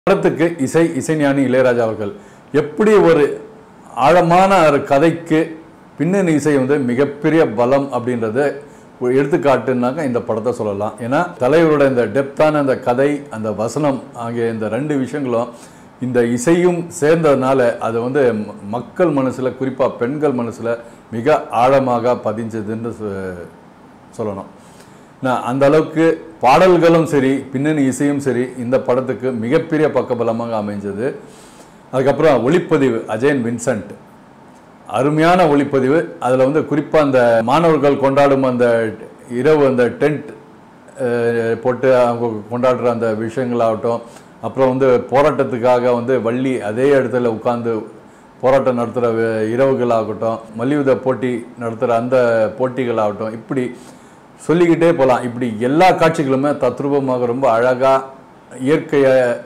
படத்துக்கு இசை இசைஞானி இளையராஜா அவர்கள் எப்படி ஒரு ஆழமான ஒரு கதைக்கு பின்னணி இசை வந்து மிகப்பெரிய பலம் அப்படின்றத ஒரு எடுத்துக்காட்டுனாக்க இந்த படத்தை சொல்லலாம் ஏன்னா தலைவரோட இந்த டெப்தான அந்த கதை அந்த வசனம் ஆகிய இந்த ரெண்டு விஷயங்களும் இந்த இசையும் சேர்ந்ததுனால அது வந்து ம- மக்கள் மனசில் குறிப்பாக பெண்கள் மனசில் மிக ஆழமாக பதிஞ்சதுன்னு சொ- சொல்லணும் நான் அந்த அளவுக்கு பாடல்களும் சரி பின்னணி இசையும் சரி இந்த படத்துக்கு மிகப்பெரிய பக்கபலமாக அமைஞ்சது அதுக்கப்புறம் ஒளிப்பதிவு அஜயன் வின்சென்ட் அருமையான ஒளிப்பதிவு அதில் வந்து குறிப்பாக அந்த மாணவர்கள் கொண்டாடும் அந்த இரவு அந்த டென்ட் போட்டு அவங்க கொண்டாடுற அந்த விஷயங்களாகட்டும் அப்புறம் வந்து போராட்டத்துக்காக வந்து வள்ளி அதே இடத்துல உட்கார்ந்து போராட்டம் நடத்துகிற இரவுகளாகட்டும் மல்யுத்த போட்டி நடத்துகிற அந்த போட்டிகளாகட்டும் இப்படி சொல்லிக்கிட்டே போகலாம் இப்படி எல்லா காட்சிகளுமே தத்ரூபமாக ரொம்ப அழகாக இயற்கையை